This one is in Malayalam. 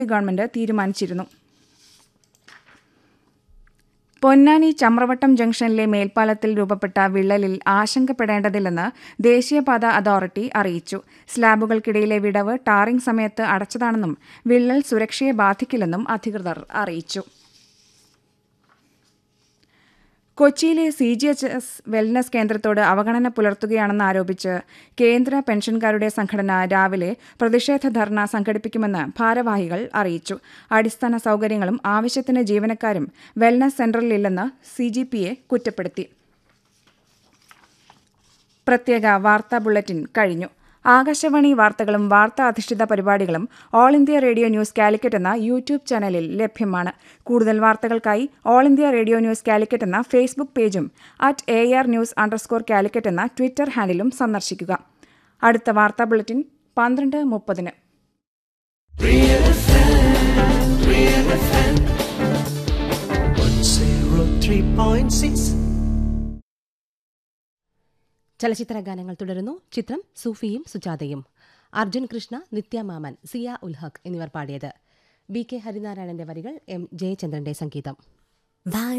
ഗവൺമെന്റ് തീരുമാനിച്ചിരുന്നു പൊന്നാനി ചമ്രവട്ടം ജംഗ്ഷനിലെ മേൽപ്പാലത്തിൽ രൂപപ്പെട്ട വിള്ളലിൽ ആശങ്കപ്പെടേണ്ടതില്ലെന്ന് ദേശീയപാത അതോറിറ്റി അറിയിച്ചു സ്ലാബുകൾക്കിടയിലെ വിടവ് ടാറിംഗ് സമയത്ത് അടച്ചതാണെന്നും വിള്ളൽ സുരക്ഷയെ ബാധിക്കില്ലെന്നും അധികൃതർ അറിയിച്ചു കൊച്ചിയിലെ C G H S wellness കേന്ദ്രത്തോട് അവഗണന പുലർത്തുകയാണെന്ന് ആരോപിച്ച് കേന്ദ്ര പെൻഷൻകാരുടെ സംഘടന രാവിലെ പ്രതിഷേധ ധർണ സംഘടിപ്പിക്കുമെന്ന് ഭാരവാഹികൾ അറിയിച്ചു അടിസ്ഥാന സൗകര്യങ്ങളും ആവശ്യത്തിന് ജീവനക്കാരും വെൽനസ് സെന്ററിലില്ലെന്ന് സി ജി പിയെ കുറ്റപ്പെടുത്തി പ്രത്യേക വാർത്താ ബുള്ളറ്റിൻ കഴിഞ്ഞു ആകാശവാണി വാർത്തകളും വാർത്താ അധിഷ്ഠിത പരിപാടികളും All India Radio News Calicut എന്ന യൂട്യൂബ് ചാനലിൽ ലഭ്യമാണ് കൂടുതൽ വാർത്തകൾക്കായി All India Radio News Calicut എന്ന ഫേസ്ബുക്ക് പേജും at A R news underscore Calicut എന്ന ട്വിറ്റർ ഹാൻഡിലും സന്ദർശിക്കുക അടുത്ത വാർത്താ ബുള്ളറ്റിൻ പന്ത്രണ്ട് മുപ്പതിന് zero three point six. ചലച്ചിത്ര ഗാനങ്ങൾ തുടരുന്നു ചിത്രം സൂഫിയും സുജാതയും അർജുൻ കൃഷ്ണ നിത്യമാമൻ സിയ ഉൽഹക് എന്നിവർ പാടിയത് ബി കെ ഹരിനാരായണന്റെ വരികൾ എം ജയചന്ദ്രന്റെ സംഗീതം വാ